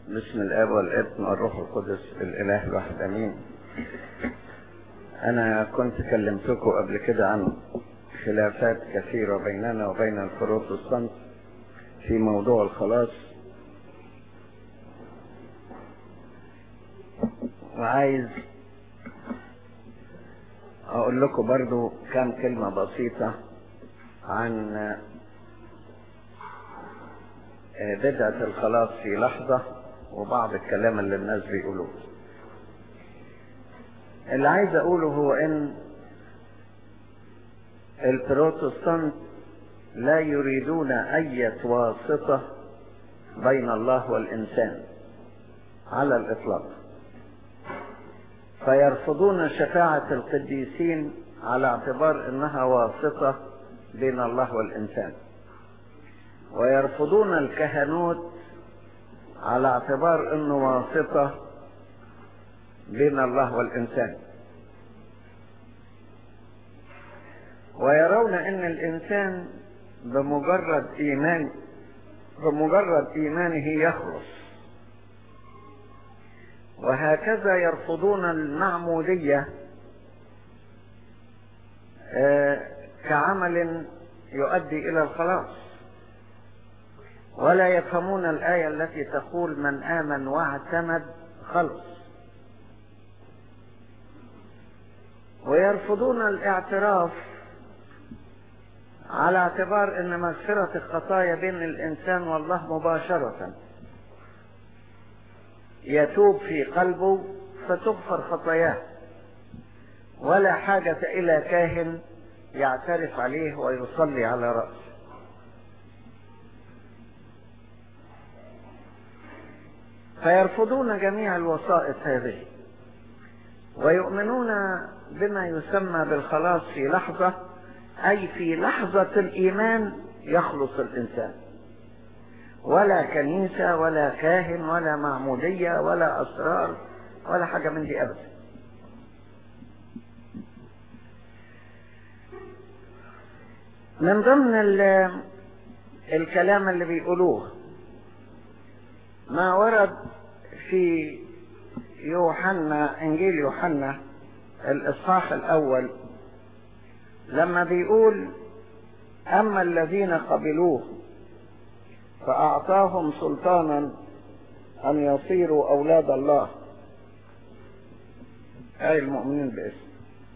بسم الاب والابن والروح القدس الاله الواحد امين انا كنت كلمتكم قبل كده عن خلافات كثيرة بيننا وبين البروتستانت في موضوع الخلاص وعايز اقول لكم برضو كام كلمة بسيطة عن بدعة الخلاص في لحظة وبعض الكلام اللي الناس بيقولوه اللي عايز اقوله هو ان البروتستانت لا يريدون اي واسطة بين الله والانسان على الاطلاق فيرفضون شفاعة القديسين على اعتبار انها واسطة بين الله والانسان ويرفضون الكهنوت على اعتبار انه واسطة بين الله والانسان ويرون ان الانسان بمجرد ايمان بمجرد ايمانه يخلص وهكذا يرفضون المعمودية كعمل يؤدي الى الخلاص ولا يفهمون الآية التي تقول من آمن واعتمد خلص ويرفضون الاعتراف على اعتبار ان مغفرة الخطايا بين الانسان والله مباشرة يتوب في قلبه فتغفر خطاياه ولا حاجة الى كاهن يعترف عليه ويصلي على رأسه فيرفضون جميع الوسائط هذه ويؤمنون بما يسمى بالخلاص في لحظة أي في لحظة الإيمان يخلص الإنسان ولا كنيسة ولا كاهن ولا معمودية ولا أسرار ولا حاجة من دي أبدا من ضمن الكلام اللي بيقولوه ما ورد في يوحنا انجيل يوحنا الاصحاح الاول لما بيقول اما الذين قبلوه فاعطاهم سلطانا ان يصيروا اولاد الله اي المؤمنين باسم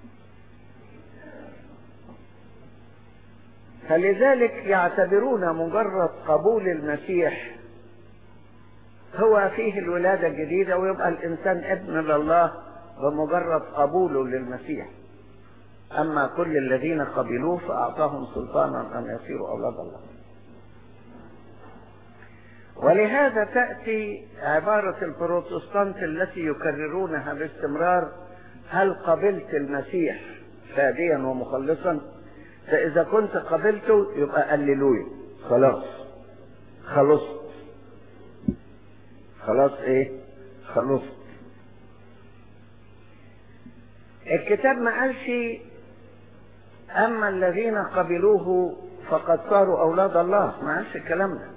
فلذلك يعتبرون مجرد قبول المسيح هو فيه الولادة الجديدة ويبقى الإنسان ابن لله بمجرد قبوله للمسيح أما كل الذين قبلوه فأعطاهم سلطانا أن يصيروا أولاد الله ولهذا تأتي عبارة البروتستانت التي يكررونها باستمرار هل قبلت المسيح فاديا ومخلصا فإذا كنت قبلته يبقى قللوه خلاص خلصت خلاص ايه خلص الكتاب ما قالش اما الذين قبلوه فقد صاروا اولاد الله ما قالش الكلام ده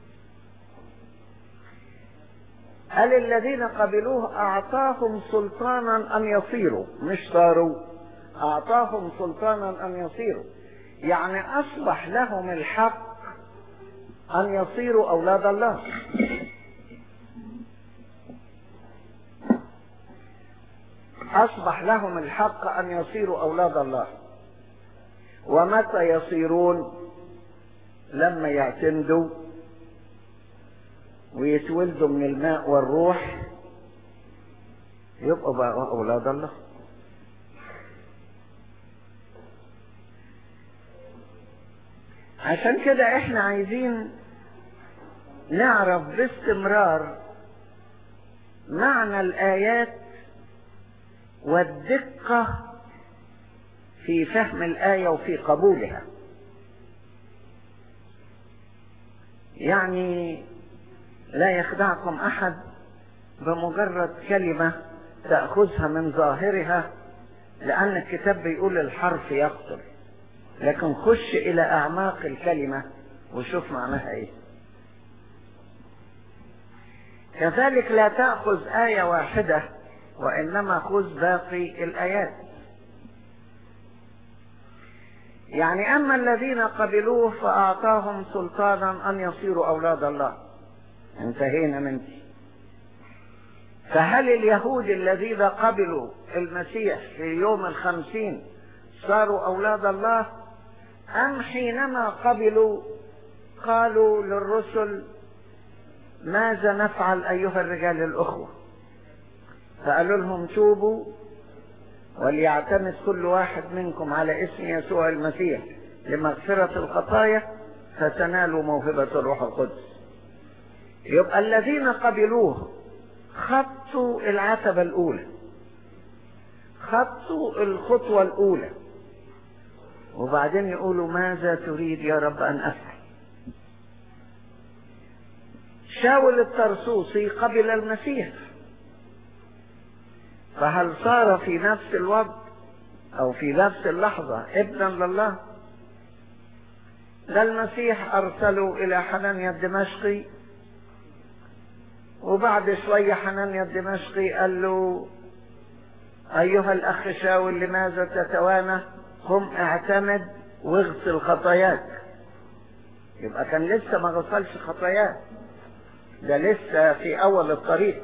قال الذين قبلوه اعطاهم سلطانا ان يصيروا مش صاروا اعطاهم سلطانا ان يصيروا يعني اصبح لهم الحق ان يصيروا اولاد الله أصبح لهم الحق أن يصيروا أولاد الله ومتى يصيرون لما يعتمدوا ويتولدوا من الماء والروح يبقوا بقى أولاد الله عشان كده احنا عايزين نعرف باستمرار معنى الآيات والدقة في فهم الآية وفي قبولها يعني لا يخدعكم أحد بمجرد كلمة تأخذها من ظاهرها لأن الكتاب بيقول الحرف يقتل لكن خش إلى أعماق الكلمة وشوف معناها إيه كذلك لا تأخذ آية واحدة وإنما خذ باقي الآيات يعني أما الذين قبلوه فأعطاهم سلطانا أن يصيروا أولاد الله انتهينا من دي فهل اليهود الذين قبلوا المسيح في يوم الخمسين صاروا أولاد الله أم حينما قبلوا قالوا للرسل ماذا نفعل أيها الرجال الأخوة فقالوا لهم توبوا وليعتمد كل واحد منكم على اسم يسوع المسيح لمغفرة الخطايا فتنالوا موهبة الروح القدس يبقى الذين قبلوه خطوا العتبة الأولى خطوا الخطوة الأولى وبعدين يقولوا ماذا تريد يا رب أن أفعل شاول الترسوسي قبل المسيح فهل صار في نفس الوقت او في نفس اللحظة ابنا لله ده المسيح ارسله الى حنانيا الدمشقي وبعد شوية حنانيا الدمشقي قال له ايها الاخ شاول لماذا تتوانى قم اعتمد واغسل خطاياك يبقى كان لسه ما غسلش خطاياه ده لسه في اول الطريق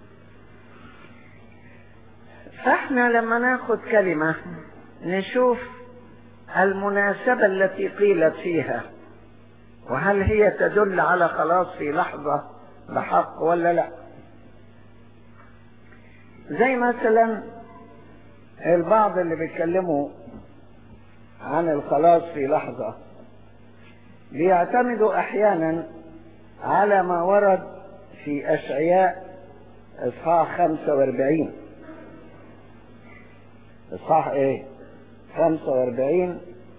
فاحنا لما ناخد كلمة نشوف المناسبة التي قيلت فيها وهل هي تدل على خلاص في لحظة بحق ولا لا زي مثلا البعض اللي بيتكلموا عن الخلاص في لحظة بيعتمدوا احيانا على ما ورد في اشعياء اصحاح 45 اصحاح ايه 45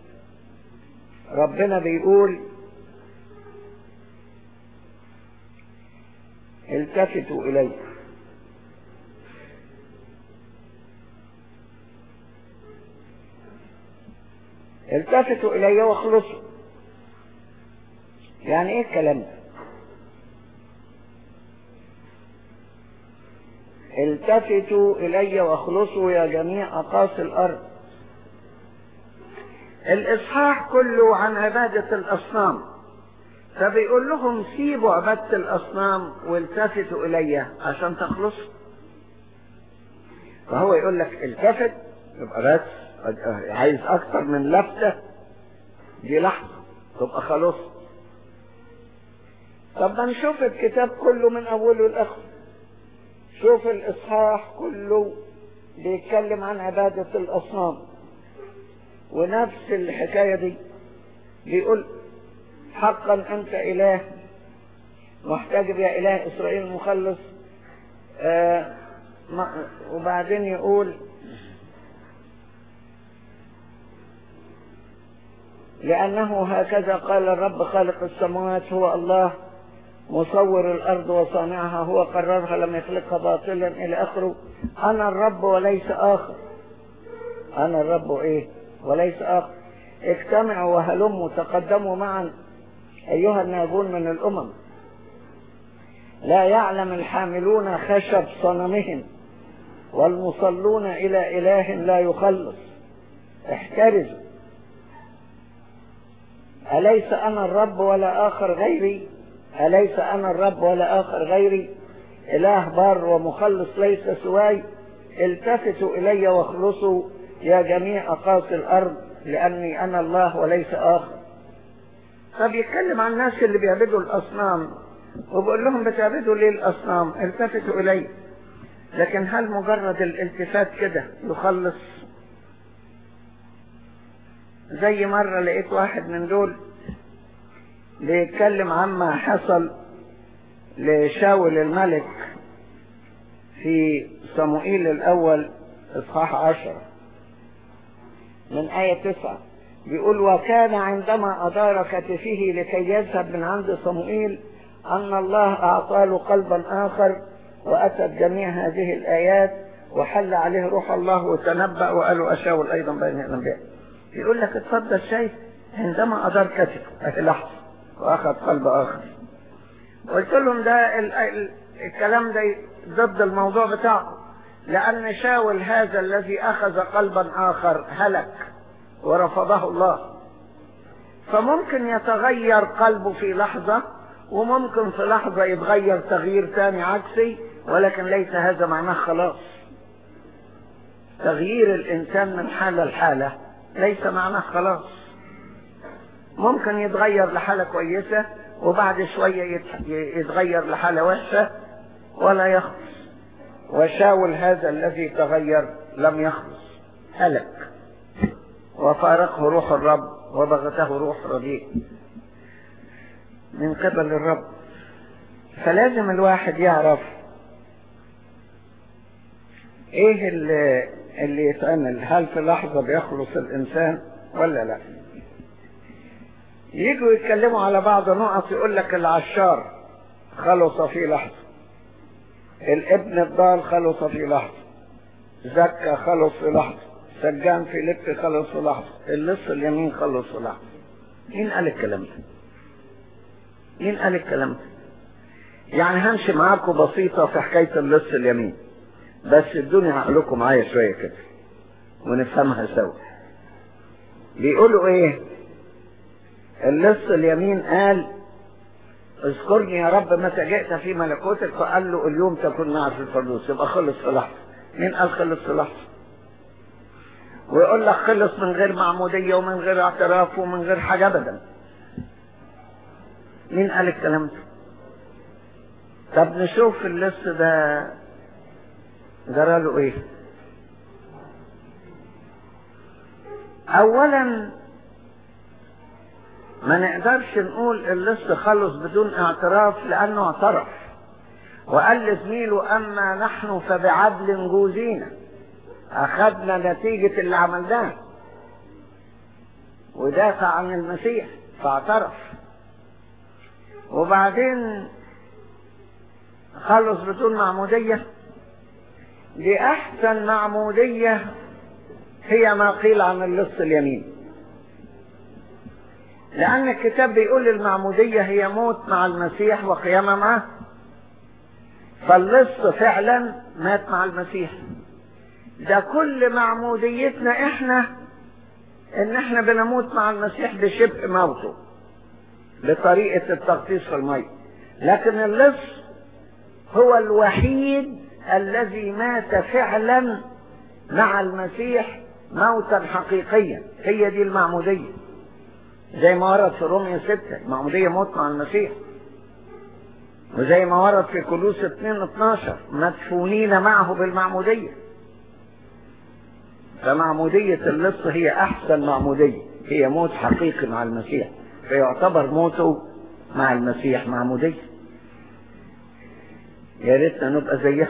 ربنا بيقول التفتوا الي التفتوا الي واخلصوا يعني ايه الكلام ده التفتوا الي واخلصوا يا جميع اقاصي الارض الاصحاح كله عن عبادة الاصنام فبيقول لهم سيبوا عبادة الاصنام والتفتوا الي عشان تخلصوا فهو يقول لك التفت يبقى بس عايز اكتر من لفتة دي لحظة تبقى خلاص طب ما نشوف الكتاب كله من اوله لاخره شوف الاصحاح كله بيتكلم عن عبادة الاصنام ونفس الحكاية دي بيقول حقا انت اله محتجب يا اله اسرائيل مخلص آه وبعدين يقول لأنه هكذا قال الرب خالق السماوات هو الله مصور الأرض وصانعها هو قررها لم يخلقها باطلا إلى آخره أنا الرب وليس آخر أنا الرب إيه وليس آخر اجتمعوا وهلموا تقدموا معا أيها الناجون من الأمم لا يعلم الحاملون خشب صنمهم والمصلون إلى إله لا يخلص احترزوا أليس أنا الرب ولا آخر غيري أليس أنا الرب ولا آخر غيري إله بار ومخلص ليس سواي التفتوا إلي واخلصوا يا جميع أقاصي الأرض لأني أنا الله وليس آخر فبيتكلم عن الناس اللي بيعبدوا الأصنام وبقول لهم بتعبدوا ليه الأصنام التفتوا إلي لكن هل مجرد الالتفات كده يخلص زي مرة لقيت واحد من دول بيتكلم عما حصل لشاول الملك في صموئيل الأول إصحاح عشرة من آية تسعة بيقول وكان عندما أدار كتفه لكي يذهب من عند صموئيل أن الله أعطى له قلبا آخر وأتت جميع هذه الآيات وحل عليه روح الله وتنبأ وقالوا أشاول أيضا بين الأنبياء يقول لك اتفضل شايف عندما أدار كتفه أهي لحظة وأخذ قلب آخر قلت لهم ده الكلام ده ضد الموضوع بتاعه لأن شاول هذا الذي أخذ قلبا آخر هلك ورفضه الله فممكن يتغير قلبه في لحظة وممكن في لحظة يتغير تغيير ثاني عكسي ولكن ليس هذا معناه خلاص تغيير الإنسان من حالة لحالة ليس معناه خلاص ممكن يتغير لحالة كويسة وبعد شوية يتغير لحالة وحشة ولا يخلص وشاول هذا الذي تغير لم يخلص هلك وفارقه روح الرب وبغته روح رديء من قبل الرب فلازم الواحد يعرف ايه اللي, اللي يتعمل هل في لحظة بيخلص الانسان ولا لا يجوا يتكلموا على بعض نقط يقول لك العشار خلص في لحظة الابن الضال خلص في لحظة زكى خلص في لحظة سجان في لب خلص في لحظة اللص اليمين خلص في لحظة مين قال الكلام ده مين قال الكلام ده يعني همشي معاكم بسيطة في حكاية اللص اليمين بس ادوني عقلكم معايا شوية كده ونفهمها سوا بيقولوا ايه اللص اليمين قال اذكرني يا رب متى جئت في ملكوتك فقال له اليوم تكون معي في الفردوس يبقى خلص في لحظة مين قال خلص في لحظة ويقول لك خلص من غير معمودية ومن غير اعتراف ومن غير حاجة ابدا مين قال الكلام ده طب نشوف اللص ده جراله ايه اولا ما نقدرش نقول اللص خلص بدون اعتراف لانه اعترف وقال لزميله اما نحن فبعدل جوزينا اخذنا نتيجة اللي عملناه ودافع عن المسيح فاعترف وبعدين خلص بدون معمودية دي احسن معمودية هي ما قيل عن اللص اليمين لأن الكتاب بيقول المعمودية هي موت مع المسيح وقيامة معه فاللص فعلا مات مع المسيح ده كل معموديتنا احنا ان احنا بنموت مع المسيح بشبه موته بطريقة التغطيس في المية لكن اللص هو الوحيد الذي مات فعلا مع المسيح موتا حقيقيا هي دي المعمودية زي ما ورد في رومية ستة المعمودية موت مع المسيح وزي ما ورد في كلوس 2 12 مدفونين معه بالمعمودية فمعمودية اللص هي أحسن معمودية هي موت حقيقي مع المسيح فيعتبر موته مع المسيح معمودية يا ريتنا نبقى زيها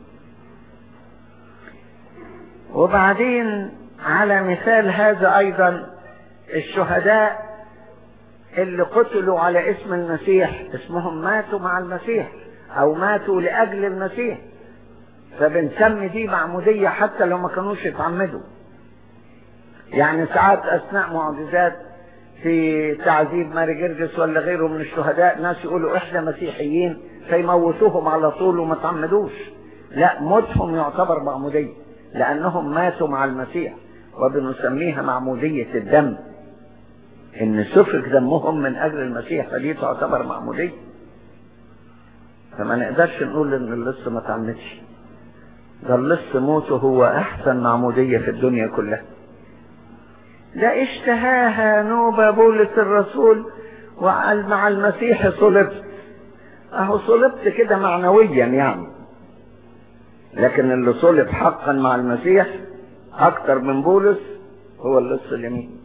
وبعدين على مثال هذا أيضا الشهداء اللي قتلوا على اسم المسيح اسمهم ماتوا مع المسيح او ماتوا لاجل المسيح فبنسمي دي معمودية حتى لو ما كانوش يتعمدوا يعني ساعات اثناء معجزات في تعذيب ماري جرجس ولا غيره من الشهداء ناس يقولوا احنا مسيحيين فيموتوهم على طول وما تعمدوش لا موتهم يعتبر معمودية لانهم ماتوا مع المسيح وبنسميها معمودية الدم ان سفك دمهم من اجل المسيح فدي تعتبر معمودية فما نقدرش نقول ان اللص ما تعمدش ده اللص موته هو احسن معمودية في الدنيا كلها ده اشتهاها نوبة بولس الرسول وقال مع المسيح صلبت اهو صلبت كده معنويا يعني لكن اللي صلب حقا مع المسيح اكتر من بولس هو اللص اليمين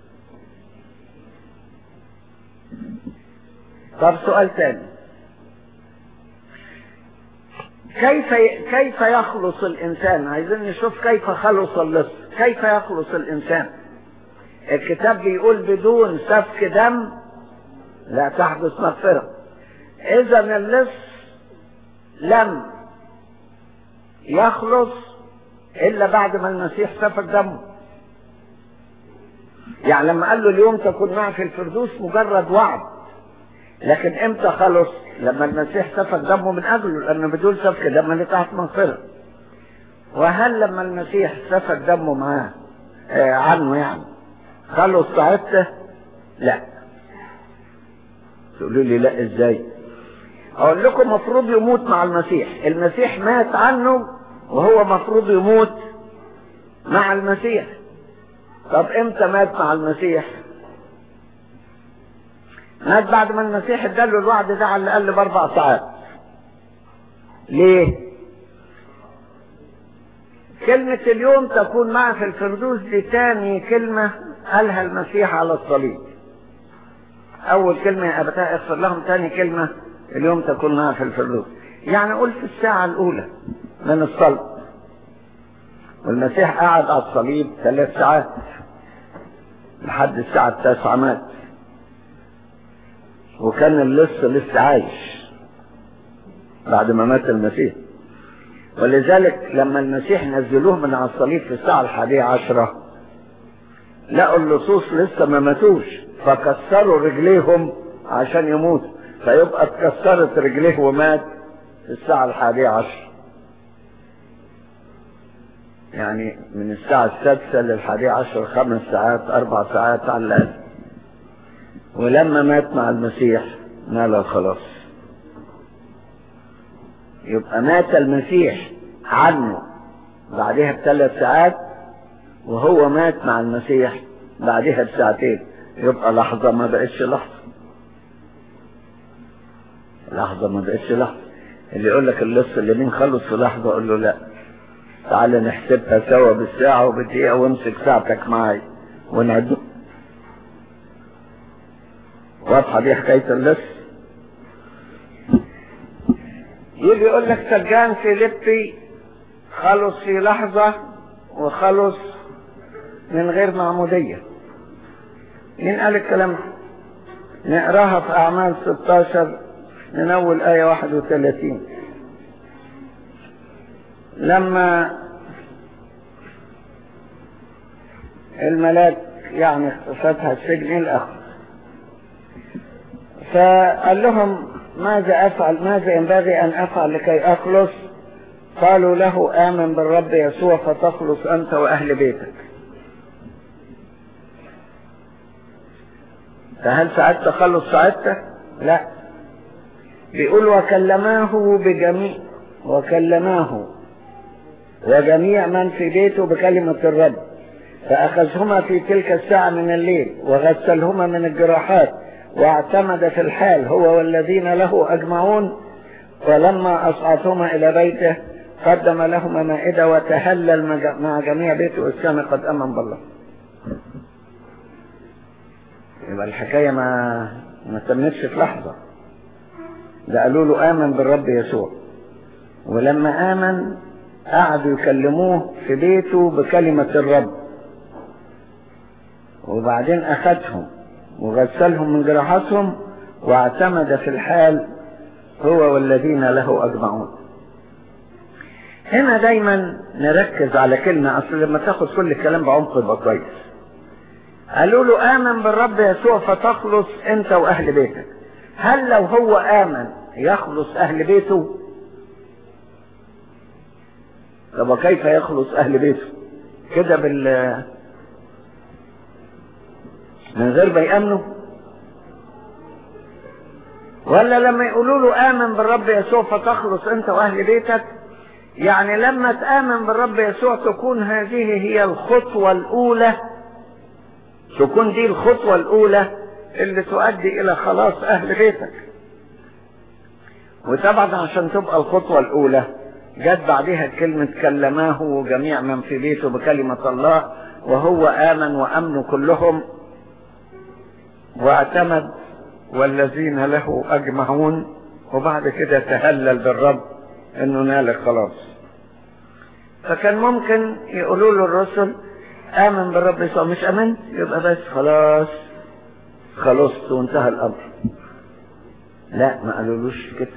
طب سؤال تاني كيف كيف يخلص الانسان عايزين نشوف كيف خلص اللص كيف يخلص الانسان الكتاب بيقول بدون سفك دم لا تحدث مغفرة اذا اللص لم يخلص الا بعد ما المسيح سفك دمه يعني لما قال له اليوم تكون معي في الفردوس مجرد وعد لكن امتى خلص لما المسيح سفك دمه من اجله لان بدون سفك دم اللي تحت مغفرة وهل لما المسيح سفك دمه معاه آه عنه يعني خلص ساعته لا تقولوا لي لا ازاي اقول لكم مفروض يموت مع المسيح المسيح مات عنه وهو مفروض يموت مع المسيح طب امتى مات مع المسيح مات بعد ما المسيح اداله الوعد ده على الاقل باربع ساعات ليه كلمة اليوم تكون معه في الفردوس دي تاني كلمة قالها المسيح على الصليب أول كلمة يا أبتاء اغفر لهم تاني كلمة اليوم تكون معه في الفردوس يعني قول في الساعة الأولى من الصلب والمسيح قعد على الصليب ثلاث ساعات لحد الساعة التاسعة مات وكان اللص لسه عايش بعد ما مات المسيح ولذلك لما المسيح نزلوه من على الصليب في الساعة الحادية عشرة لقوا اللصوص لسه ما ماتوش فكسروا رجليهم عشان يموتوا فيبقى اتكسرت رجليه ومات في الساعة الحادية عشر يعني من الساعة السادسة للحادية عشر خمس ساعات أربع ساعات على الأقل ولما مات مع المسيح نال الخلاص يبقى مات المسيح عنه بعدها بثلاث ساعات وهو مات مع المسيح بعدها بساعتين يبقى لحظة ما بقتش لحظة لحظة ما بقتش لحظة اللي يقول لك اللص اللي مين خلص في لحظة اقول له لا تعال نحسبها سوا بالساعة وبالدقيقة وامسك ساعتك معايا ونعد واضحة دي حكاية اللص يجي يقول لك سجان فيليبي خلص في لحظة وخلص من غير معمودية مين قال الكلام ده نقراها في أعمال 16 من أول آية 31 لما الملاك يعني فتح السجن الأخر فقال لهم ماذا أفعل ماذا ينبغي أن أفعل لكي أخلص قالوا له آمن بالرب يسوع فتخلص أنت وأهل بيتك فهل ساعدت تخلص ساعدتك لا بيقول وكلماه بجميع وكلماه وجميع من في بيته بكلمة الرب فأخذهما في تلك الساعة من الليل وغسلهما من الجراحات واعتمد في الحال هو والذين له أجمعون ولما أصعدهما إلى بيته قدم لهما مائدة وتهلل مع جميع بيته والسامي قد أمن بالله يبقى الحكاية ما ما تمتش في لحظة ده قالوا له آمن بالرب يسوع ولما آمن قعدوا يكلموه في بيته بكلمة الرب وبعدين أخذهم وغسلهم من جراحاتهم واعتمد في الحال هو والذين له أجمعون هنا دايما نركز على كلمة أصل لما تاخد كل الكلام بعمق يبقى كويس قالوا له آمن بالرب يسوع فتخلص أنت وأهل بيتك هل لو هو آمن يخلص أهل بيته طب وكيف يخلص أهل بيته كده بال من غير ما يأمنوا ولا لما يقولوا له آمن بالرب يسوع فتخلص أنت وأهل بيتك يعني لما تآمن بالرب يسوع تكون هذه هي الخطوة الأولى تكون دي الخطوة الأولى اللي تؤدي إلى خلاص أهل بيتك وطبعا عشان تبقى الخطوة الأولى جت بعدها كلمة كلماه جميع من في بيته بكلمة الله وهو آمن وأمنوا كلهم واعتمد والذين له أجمعون وبعد كده تهلل بالرب انه نال الخلاص فكان ممكن يقولوا له الرسل امن بالرب يسوع مش امنت يبقى بس خلاص خلصت وانتهى الامر لا ما قالولوش كده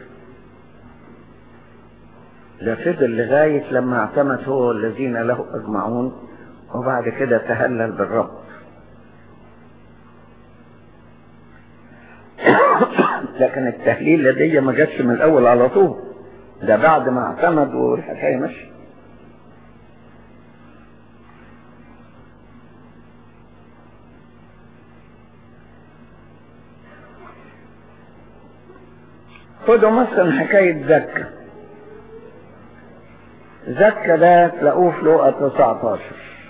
ده فضل لغاية لما اعتمد هو والذين له اجمعون وبعد كده تهلل بالرب لكن التهليل دي ما جاتش من الاول على طول ده بعد ما اعتمد والحكايه ماشيه خدوا مثلا حكاية زكا زكا ده تلاقوه في لوقا 19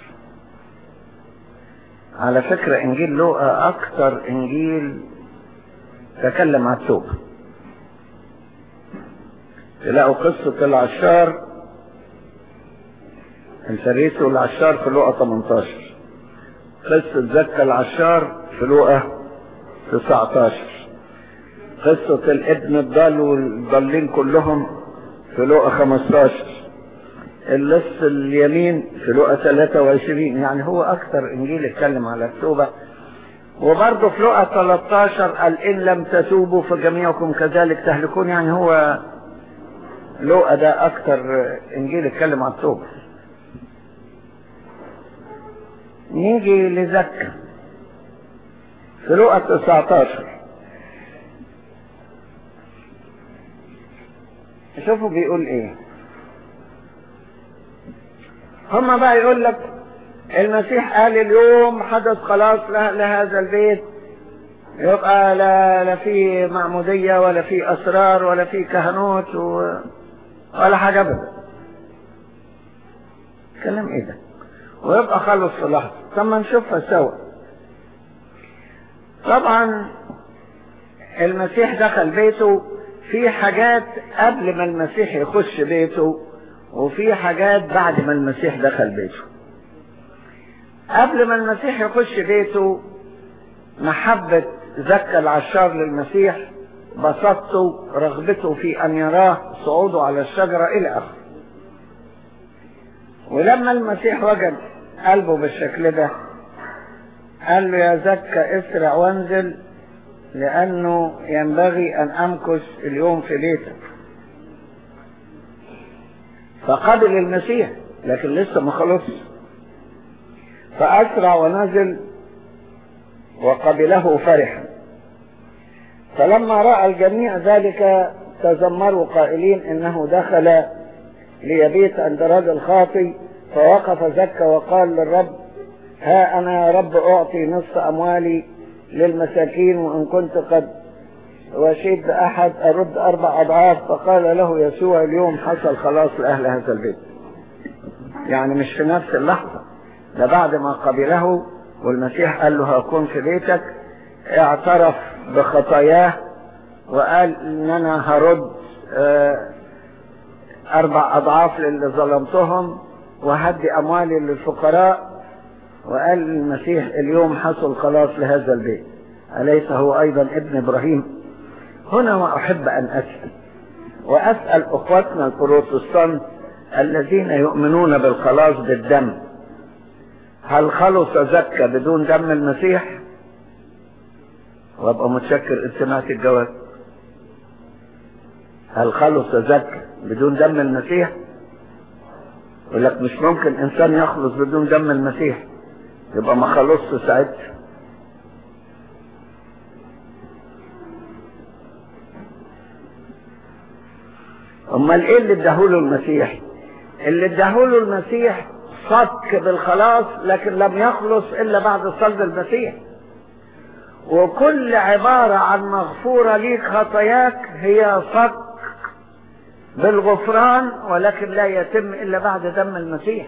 على فكرة انجيل لوقا اكتر انجيل تكلم عن التوبة تلاقوا قصة العشار الفريس والعشار في لوقا 18 قصة زكا العشار في لوقا 19 قصة الابن الضال والضالين كلهم في لوقا 15 اللص اليمين في لوقا 23 يعني هو اكثر انجيل اتكلم على التوبة وبرضه في لوقا 13 قال ان لم تتوبوا فجميعكم كذلك تهلكون يعني هو لوقا ده اكثر انجيل اتكلم على التوبة نيجي لزكا في لوقا 19 شوفوا بيقول ايه هما بقى يقول لك المسيح قال اليوم حدث خلاص لهذا البيت يبقى لا لا في معمودية ولا في أسرار ولا في كهنوت و... ولا حاجة أبدا كلام إيه ده ويبقى خلص في لحظة طب ما نشوفها سوا طبعا المسيح دخل بيته في حاجات قبل ما المسيح يخش بيته وفي حاجات بعد ما المسيح دخل بيته قبل ما المسيح يخش بيته محبة زكى العشار للمسيح بسطته رغبته في أن يراه صعوده على الشجرة إلى آخره ولما المسيح وجد قلبه بالشكل ده قال له يا زكى اسرع وانزل لأنه ينبغي أن أمكث اليوم في بيتك فقبل المسيح لكن لسه ما خلص فأسرع ونزل وقبله فرحا فلما رأى الجميع ذلك تذمروا قائلين إنه دخل ليبيت عند رجل خاطي فوقف زكى وقال للرب ها أنا يا رب أعطي نصف أموالي للمساكين وإن كنت قد وشيت بأحد أرد أربع أضعاف فقال له يسوع اليوم حصل خلاص لأهل هذا البيت يعني مش في نفس اللحظة ده بعد ما قبله والمسيح قال له هكون في بيتك اعترف بخطاياه وقال ان انا هرد اربع اضعاف للي ظلمتهم وهدي اموالي للفقراء وقال المسيح اليوم حصل خلاص لهذا البيت أليس هو أيضا ابن إبراهيم هنا وأحب أن أسأل وأسأل أخواتنا البروتستانت الذين يؤمنون بالخلاص بالدم هل خلص زكى بدون دم المسيح وابقى متشكر ان سمعت الجواب هل خلص زكى بدون دم المسيح يقول لك مش ممكن انسان يخلص بدون دم المسيح يبقى ما خلصش ساعتها امال ايه اللي اداهوله المسيح اللي اداهوله المسيح صك بالخلاص لكن لم يخلص الا بعد صلب المسيح وكل عبارة عن مغفورة ليك خطاياك هي صك بالغفران ولكن لا يتم الا بعد دم المسيح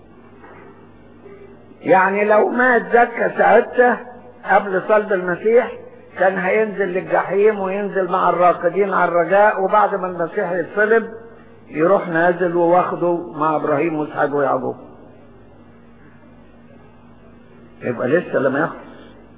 يعني لو مات زكى ساعتها قبل صلب المسيح كان هينزل للجحيم وينزل مع الراقدين على الرجاء وبعد ما المسيح يتصلب يروح نازل وواخده مع ابراهيم واسحاق ويعقوب يبقى لسه لم يخلص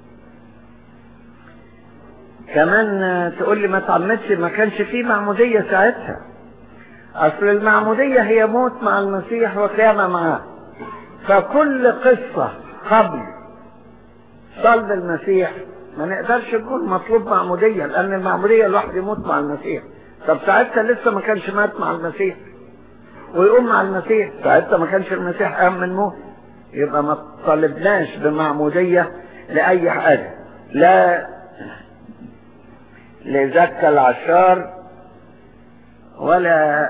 كمان تقول لي ما تعمدش ما كانش فيه معمودية ساعتها اصل المعمودية هي موت مع المسيح وقيامة معاه فكل قصة قبل صلب المسيح ما نقدرش نقول مطلوب معمودية لأن المعمودية الواحد يموت مع المسيح طب ساعتها لسه ما كانش مات مع المسيح ويقوم مع المسيح ساعتها ما كانش المسيح قام من موت يبقى ما طالبناش بمعمودية لأي حاجة لا لزكى العشار ولا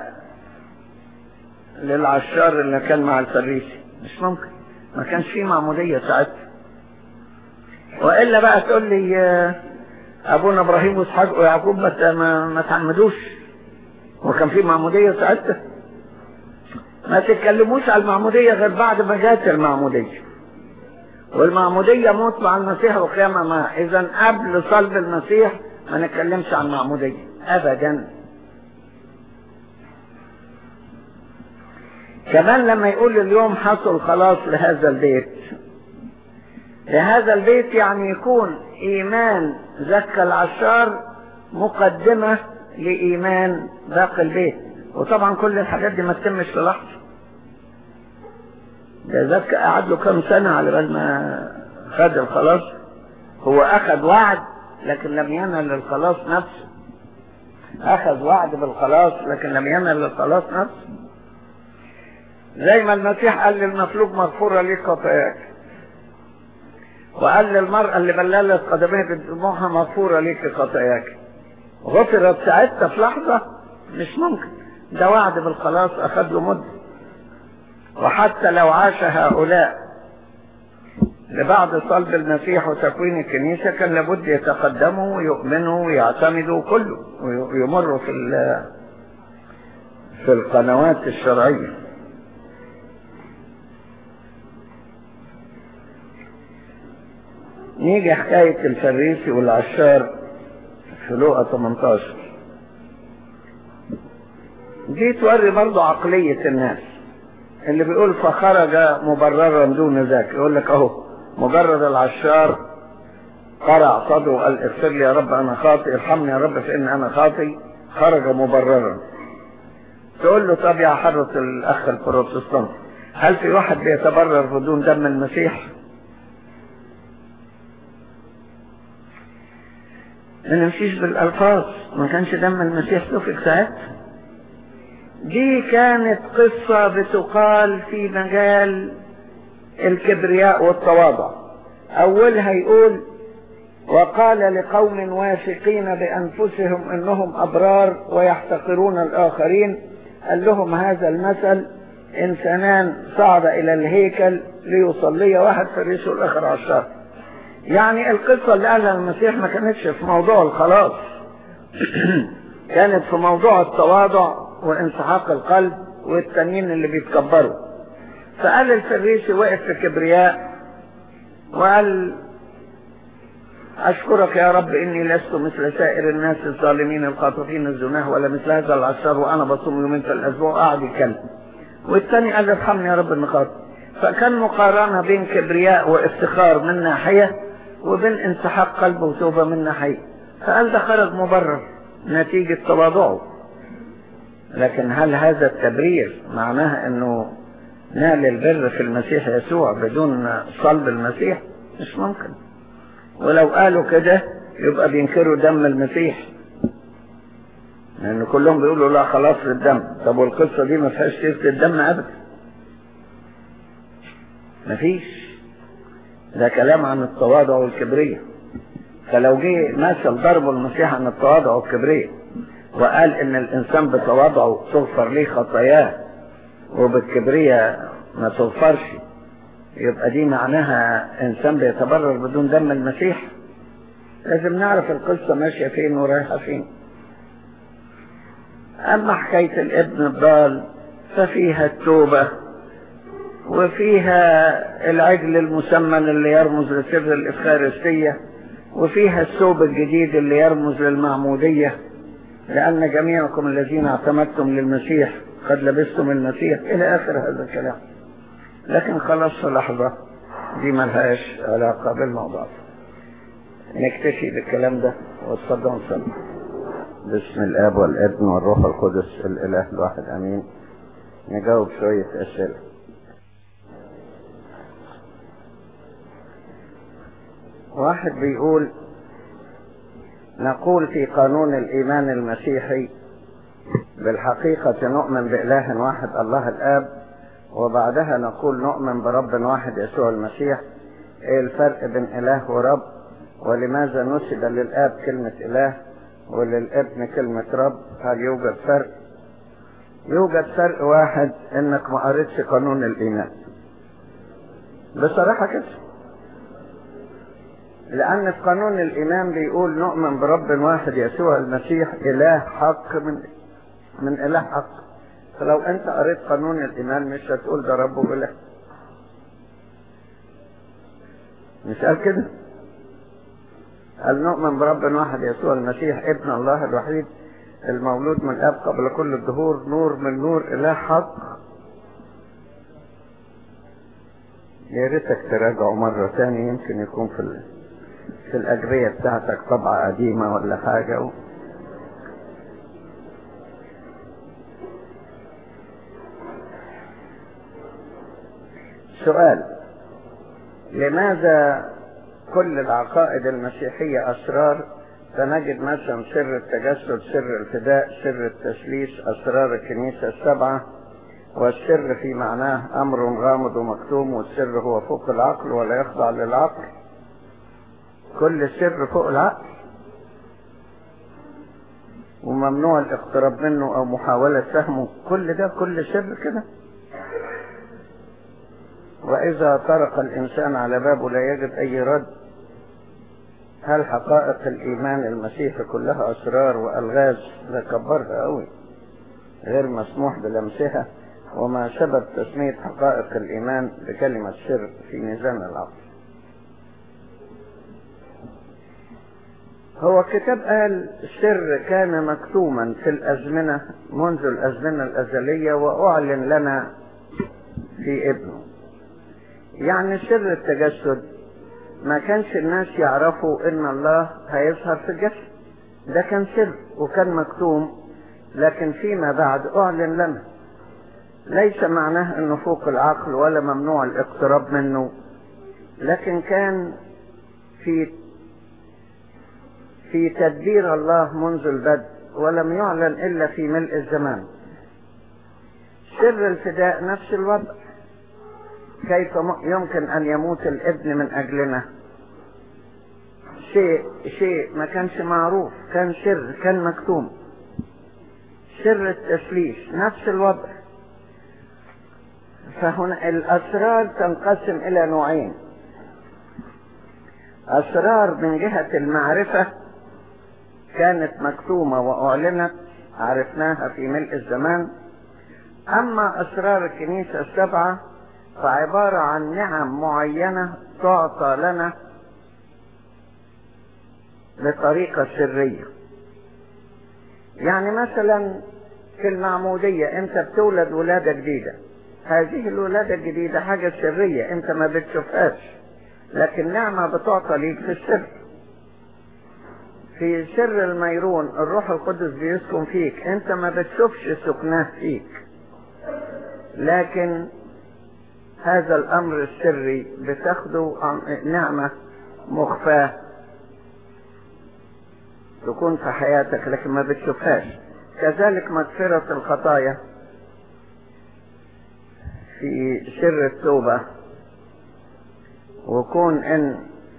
للعشار اللي كان مع الفريسي مش ممكن ما كانش فيه معمودية ساعتها وإلا بقى تقول لي أبونا إبراهيم وإسحاق ويعقوب ما, ما تعمدوش وكان في معمودية ساعتها ما تتكلموش على المعمودية غير بعد ما جات المعمودية والمعمودية موت مع المسيح وقيامة معه إذا قبل صلب المسيح ما نتكلمش عن المعمودية أبدا كمان لما يقول اليوم حصل خلاص لهذا البيت لهذا البيت يعني يكون إيمان زكى العشار مقدمة لإيمان باقي البيت وطبعا كل الحاجات دي ما تتمش في لحظة ده زكى قعد له كام سنة على بال ما خد الخلاص هو أخذ وعد لكن لم ينل الخلاص نفسه أخذ وعد بالخلاص لكن لم ينل الخلاص نفسه زي ما المسيح قال للمفلوج مغفورة لك خطاياك وقال للمرأة اللي بللت قدميها بدموعها مغفورة لك خطاياك غفرت ساعتها في لحظة مش ممكن ده وعد بالخلاص أخذ له مدة وحتى لو عاش هؤلاء لبعد صلب المسيح وتكوين الكنيسة كان لابد يتقدموا ويؤمنوا ويعتمدوا كله ويمروا في في القنوات الشرعية نيجي حكاية الفريسي والعشار في لوقا 18 دي توري برضو عقلية الناس اللي بيقول فخرج مبررا دون ذاك يقول لك اهو مجرد العشار قرع صدره وقال اغفر لي يا رب انا خاطئ ارحمني يا رب فان انا خاطئ خرج مبررا تقول له طب يا حضرة الاخ البروتستانت هل في واحد بيتبرر بدون دم المسيح ما نمشيش بالالفاظ ما كانش دم المسيح سفك ساعتها دي كانت قصة بتقال في مجال الكبرياء والتواضع أولها يقول وقال لقوم واثقين بأنفسهم أنهم أبرار ويحتقرون الآخرين قال لهم هذا المثل إنسانان صعد إلى الهيكل ليصلي واحد فريسه الآخر عشار يعني القصة اللي قالها المسيح ما كانتش في موضوع الخلاص كانت في موضوع التواضع وانسحاق القلب والتانيين اللي بيتكبروا فقال الفريسي وقف في كبرياء وقال أشكرك يا رب إني لست مثل سائر الناس الظالمين القاطفين الزناه ولا مثل هذا العشار وأنا بصوم يومين في الأسبوع قاعد يتكلم والتاني قال ارحمني يا رب إني خاطئ فكان مقارنة بين كبرياء وافتخار من ناحية وبين انسحاق قلب وتوبة من ناحية فقال ده خرج مبرر نتيجة تواضعه لكن هل هذا التبرير معناها انه نال البر في المسيح يسوع بدون صلب المسيح مش ممكن ولو قالوا كده يبقى بينكروا دم المسيح لان كلهم بيقولوا لا خلاص للدم طب والقصه دي ما فيهاش سيره الدم ابدا مفيش ده كلام عن التواضع والكبرية فلو جه مثل ضرب المسيح عن التواضع والكبرية وقال ان الانسان بتواضعه تغفر ليه خطاياه وبالكبرية ما تغفرش يبقى دي معناها انسان بيتبرر بدون دم المسيح لازم نعرف القصة ماشية فين ورايحة فين اما حكاية الابن الضال ففيها التوبة وفيها العجل المسمن اللي يرمز لسر الإفخارستية وفيها الثوب الجديد اللي يرمز للمعمودية لأن جميعكم الذين اعتمدتم للمسيح قد لبستم المسيح إلى آخر هذا الكلام لكن خلاص في لحظة دي ملهاش علاقة بالموضوع نكتفي بالكلام ده والصدى ونصلي بسم الآب والابن والروح القدس الإله الواحد أمين نجاوب شوية أسئلة واحد بيقول نقول في قانون الإيمان المسيحي بالحقيقة نؤمن بإله واحد الله الآب وبعدها نقول نؤمن برب واحد يسوع المسيح ايه الفرق بين إله ورب ولماذا نسب للآب كلمة إله وللابن كلمة رب هل يوجد فرق يوجد فرق واحد انك ما قريتش قانون الايمان بصراحة كده لان في قانون الايمان بيقول نؤمن برب واحد يسوع المسيح اله حق من من اله حق فلو انت قريت قانون الايمان مش هتقول ده رب واله مش قال كده قال نؤمن برب واحد يسوع المسيح ابن الله الوحيد المولود من الاب قبل كل الدهور نور من نور اله حق يا ريتك تراجعه مرة تاني يمكن يكون في ال... في الأجرية بتاعتك طبعة قديمة ولا حاجة و... سؤال لماذا كل العقائد المسيحية أسرار فنجد مثلا سر التجسد سر الفداء سر التثليث أسرار الكنيسة السبعة والسر في معناه أمر غامض ومكتوم والسر هو فوق العقل ولا يخضع للعقل كل سر فوق العقل وممنوع الاقتراب منه أو محاولة فهمه كل ده كل سر كده وإذا طرق الإنسان على بابه لا يجد أي رد هل حقائق الإيمان المسيحي كلها أسرار وألغاز ده كبرها أوي غير مسموح بلمسها وما سبب تسمية حقائق الإيمان بكلمة سر في ميزان العقل هو الكتاب قال السر كان مكتوما في الأزمنة منذ الأزمنة الأزلية وأعلن لنا في ابنه يعني سر التجسد ما كانش الناس يعرفوا ان الله هيظهر في الجسد ده كان سر وكان مكتوم لكن فيما بعد اعلن لنا ليس معناه انه فوق العقل ولا ممنوع الاقتراب منه لكن كان في في تدبير الله منذ البدء ولم يعلن الا في ملء الزمان سر الفداء نفس الوضع كيف يمكن ان يموت الابن من اجلنا شيء شيء ما كانش معروف كان سر كان مكتوم سر التثليث نفس الوضع فهنا الاسرار تنقسم الى نوعين اسرار من جهة المعرفة كانت مكتومة واعلنت عرفناها في ملء الزمان اما اسرار الكنيسة السبعة فعبارة عن نعم معينة تعطى لنا بطريقة سرية يعني مثلا في المعمودية انت بتولد ولادة جديدة هذه الولادة الجديدة حاجة سرية انت ما بتشوفهاش لكن نعمة بتعطى ليك في السر في سر الميرون الروح القدس بيسكن فيك انت ما بتشوفش سكناه فيك لكن هذا الامر السري بتاخده نعمة مخفاة تكون في حياتك لكن ما بتشوفهاش كذلك مغفرة الخطايا في سر التوبة وكون ان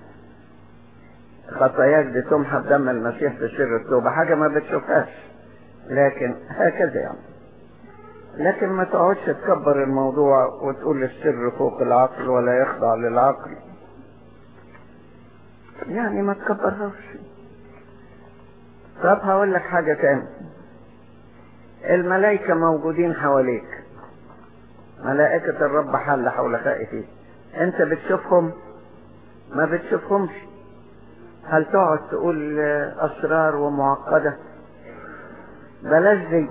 خطاياك دي تمحى بدم المسيح في سر التوبة حاجة ما بتشوفهاش لكن هكذا يعني لكن ما تقعدش تكبر الموضوع وتقول السر فوق العقل ولا يخضع للعقل يعني ما تكبرهاش طب هقول لك حاجة تاني الملائكة موجودين حواليك ملائكة الرب حل حول خائفين انت بتشوفهم ما بتشوفهمش هل تقعد تقول اسرار ومعقدة بلاش دي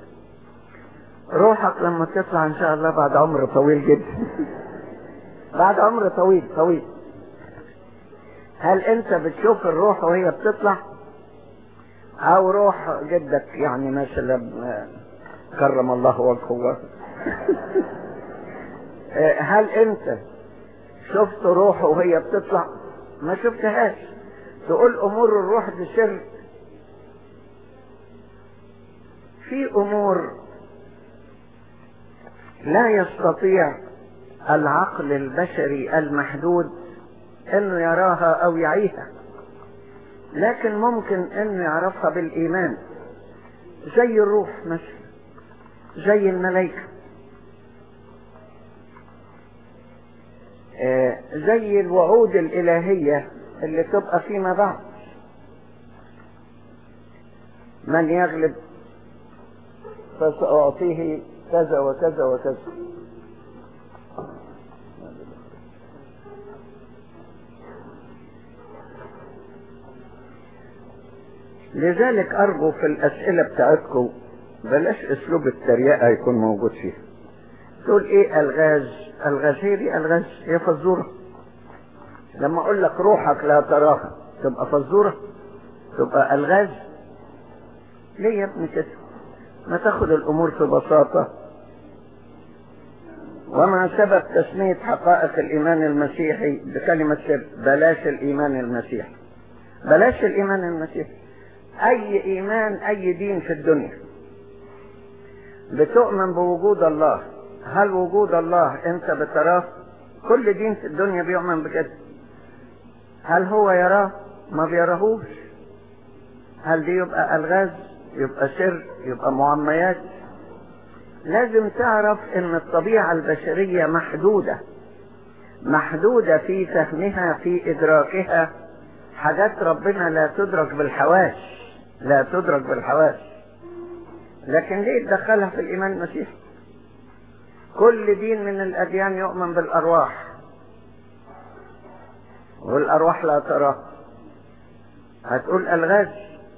روحك لما تطلع ان شاء الله بعد عمر طويل جدا بعد عمر طويل طويل هل انت بتشوف الروح وهي بتطلع او روح جدك يعني مثلا كرم الله وجهه هل انت شفت روحه وهي بتطلع ما شفتهاش تقول امور الروح دي سر في امور لا يستطيع العقل البشري المحدود انه يراها او يعيها لكن ممكن انه يعرفها بالايمان زي الروح مثلا زي الملائكة آه زي الوعود الالهية اللي تبقى فيما بعد من يغلب فسأعطيه كذا وكذا وكذا لذلك أرجو في الأسئلة بتاعتكم بلاش أسلوب التريقة يكون موجود فيها تقول إيه ألغاز ألغاز هي دي ألغاز هي فزورة لما أقول لك روحك لا تراها تبقى فزورة تبقى ألغاز ليه يا ابني كده ما تاخد الأمور في بساطة وما سبب تسمية حقائق الإيمان المسيحي بكلمة سر بلاش الإيمان المسيحي بلاش الإيمان المسيحي أي إيمان أي دين في الدنيا بتؤمن بوجود الله هل وجود الله أنت بتراه كل دين في الدنيا بيؤمن بكده هل هو يراه ما بيراهوش هل دي يبقى ألغاز يبقى سر يبقى معميات لازم تعرف ان الطبيعة البشرية محدودة محدودة في فهمها في ادراكها حاجات ربنا لا تدرك بالحواس لا تدرك بالحواس لكن ليه تدخلها في الايمان المسيحي كل دين من الاديان يؤمن بالارواح والارواح لا تراه هتقول الغاز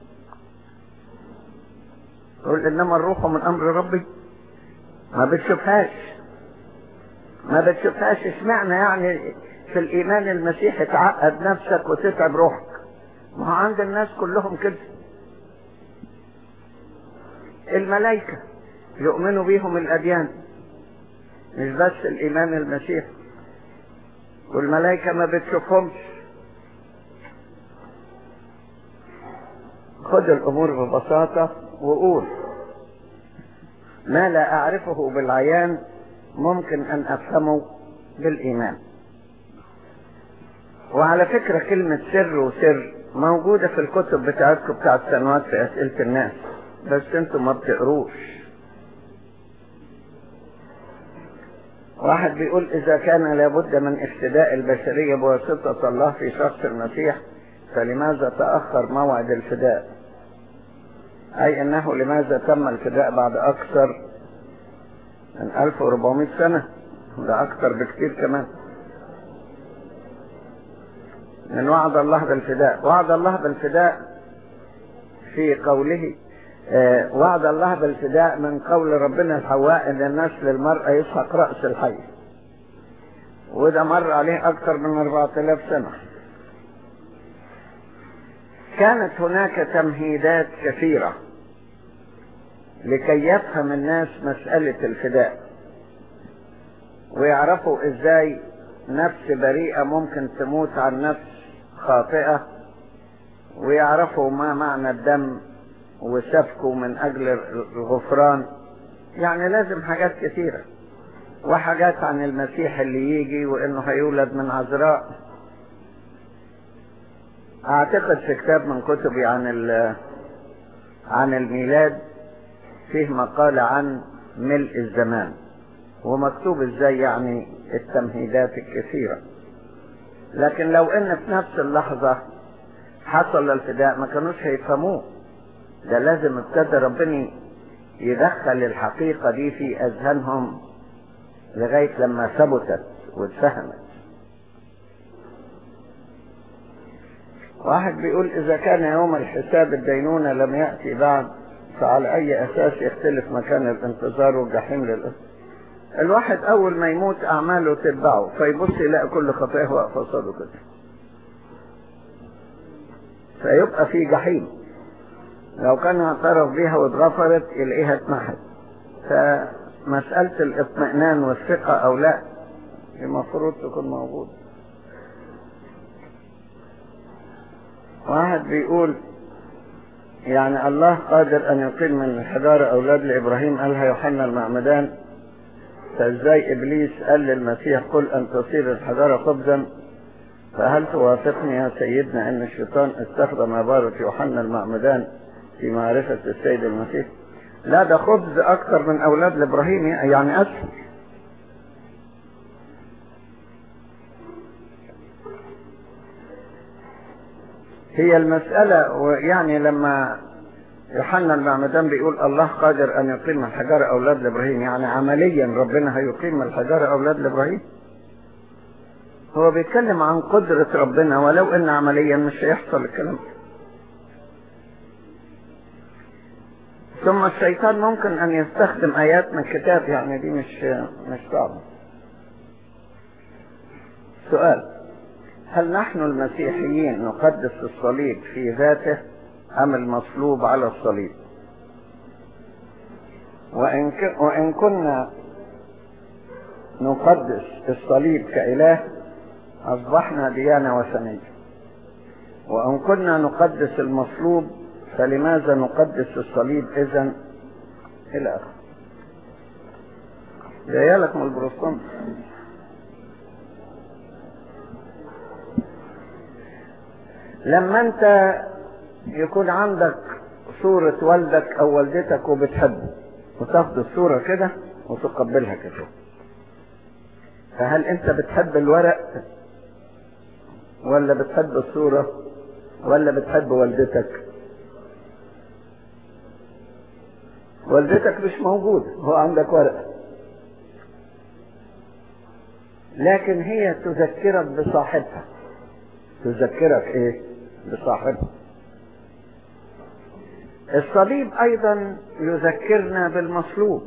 تقول انما الروح من امر ربي ما بتشوفهاش ما بتشوفهاش اشمعنى يعني في الايمان المسيحي تعقد نفسك وتتعب روحك ما هو عند الناس كلهم كده الملائكة يؤمنوا بيهم الاديان مش بس الايمان المسيحي والملائكة ما بتشوفهمش خد الامور ببساطة وقول ما لا اعرفه بالعيان ممكن ان افهمه بالايمان وعلى فكرة كلمة سر وسر موجودة في الكتب بتاعتكم بتاعت سنوات في اسئلة الناس بس انتم ما بتقروش واحد بيقول اذا كان لابد من افتداء البشرية بواسطة الله في شخص المسيح فلماذا تأخر موعد الفداء أي أنه لماذا تم الفداء بعد أكثر من 1400 سنة ده أكثر بكثير كمان من وعد الله بالفداء وعد الله بالفداء في قوله آه وعد الله بالفداء من قول ربنا الحواء ان النسل المرأة يسحق رأس الحي وده مر عليه أكثر من 4000 سنة كانت هناك تمهيدات كثيرة لكي يفهم الناس مسألة الفداء ويعرفوا ازاي نفس بريئة ممكن تموت عن نفس خاطئة ويعرفوا ما معنى الدم وسفكه من اجل الغفران يعني لازم حاجات كثيرة وحاجات عن المسيح اللي يجي وانه هيولد من عذراء اعتقد في كتاب من كتبي عن عن الميلاد فيه مقالة عن ملء الزمان ومكتوب ازاي يعني التمهيدات الكثيرة لكن لو ان في نفس اللحظة حصل الفداء ما كانوش هيفهموه ده لازم ابتدى ربنا يدخل الحقيقة دي في اذهانهم لغاية لما ثبتت واتفهمت واحد بيقول اذا كان يوم الحساب الدينونة لم يأتي بعد فعلى اي اساس يختلف مكان الانتظار والجحيم للأسف الواحد اول ما يموت اعماله تتبعه فيبص يلاقي كل خطاياه واقفه قصاده كده فيبقى في جحيم لو كان اعترف بيها واتغفرت يلاقيها اتمحت فمسألة الاطمئنان والثقة او لا المفروض تكون موجودة واحد بيقول يعني الله قادر ان يقيم من الحجارة اولاد لابراهيم قالها يوحنا المعمدان فازاي ابليس قال للمسيح قل ان تصير الحجارة خبزا فهل توافقني يا سيدنا ان الشيطان استخدم عبارة يوحنا المعمدان في معرفة السيد المسيح لا ده خبز اكثر من اولاد ابراهيم يعني اسهل هي المسألة يعني لما يوحنا المعمدان بيقول الله قادر ان يقيم الحجارة اولاد لابراهيم يعني عمليا ربنا هيقيم الحجارة اولاد لابراهيم هو بيتكلم عن قدرة ربنا ولو ان عمليا مش هيحصل الكلام ده ثم الشيطان ممكن ان يستخدم ايات من الكتاب يعني دي مش مش صعبة سؤال هل نحن المسيحيين نقدس الصليب في ذاته ام المصلوب على الصليب وان, ك... وإن كنا نقدس الصليب كإله أصبحنا ديانة وثنية وإن كنا نقدس المصلوب فلماذا نقدس الصليب إذا إلى آخره جاية لك من البروستانت لما أنت يكون عندك صورة والدك أو والدتك وبتحبه وتاخد الصورة كده وتقبلها كده فهل أنت بتحب الورق ولا بتحب الصورة ولا بتحب والدتك والدتك مش موجودة هو عندك ورقة لكن هي تذكرك بصاحبها تذكرك ايه بصاحبها الصليب ايضا يذكرنا بالمصلوب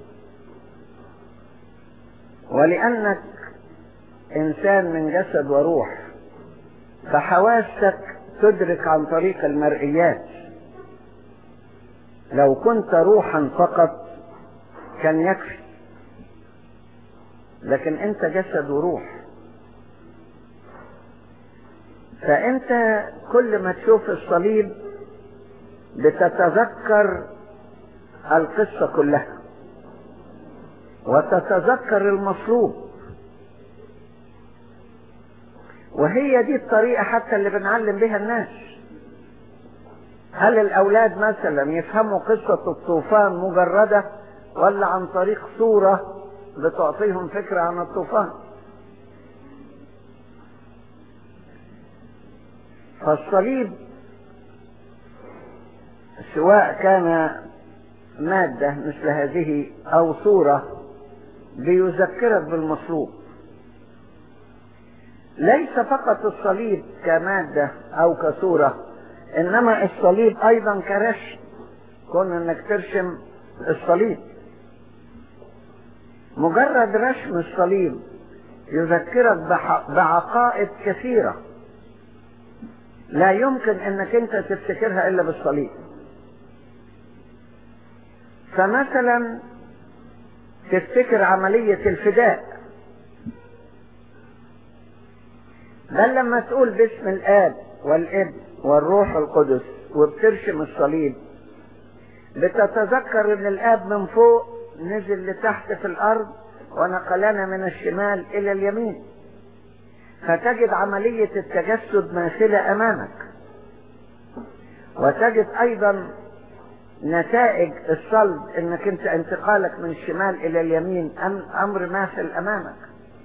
ولانك انسان من جسد وروح فحواسك تدرك عن طريق المرئيات لو كنت روحا فقط كان يكفي لكن انت جسد وروح فانت كل ما تشوف الصليب بتتذكر القصة كلها وتتذكر المصلوب وهي دي الطريقة حتى اللي بنعلم بها الناس هل الأولاد مثلا يفهموا قصة الطوفان مجردة ولا عن طريق صورة بتعطيهم فكرة عن الطوفان فالصليب سواء كان مادة مثل هذه أو صورة بيذكرك بالمصلوب ليس فقط الصليب كمادة أو كصورة إنما الصليب أيضا كرسم كون إنك ترسم الصليب مجرد رسم الصليب يذكرك بعقائد كثيرة لا يمكن انك انت تفتكرها الا بالصليب فمثلا تفتكر عملية الفداء بل لما تقول باسم الاب والابن والروح القدس وبترسم الصليب بتتذكر ان الاب من فوق نزل لتحت في الارض ونقلنا من الشمال الى اليمين فتجد عملية التجسد ماثلة امامك وتجد ايضا نتائج الصلب انك انت انتقالك من الشمال الى اليمين امر ماثل امامك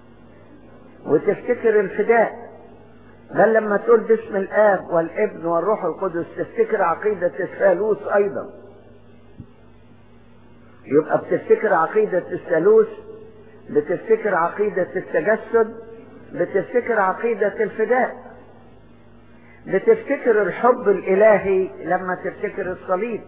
وتفتكر الفداء بل لما تقول باسم الاب والابن والروح القدس تفتكر عقيدة الثالوث ايضا يبقى بتفتكر عقيدة الثالوث بتفتكر عقيدة التجسد بتفتكر عقيدة الفداء بتفتكر الحب الالهي لما تفتكر الصليب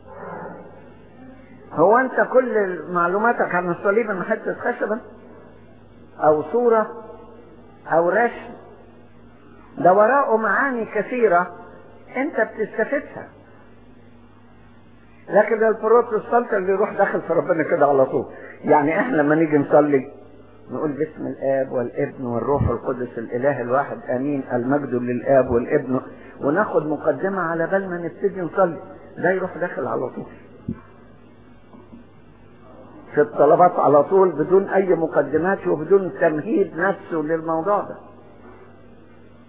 هو انت كل معلوماتك عن الصليب ان حتة خشبة او صورة او رسم ده وراءه معاني كثيرة انت بتستفدها لكن البروتستانت اللي يروح داخل في ربنا كده على طول يعني احنا لما نيجي نصلي نقول باسم الاب والابن والروح القدس الاله الواحد امين المجد للاب والابن وناخد مقدمة على بال ما نبتدي نصلي ده يروح داخل على طول في الطلبات على طول بدون اي مقدمات وبدون تمهيد نفسه للموضوع ده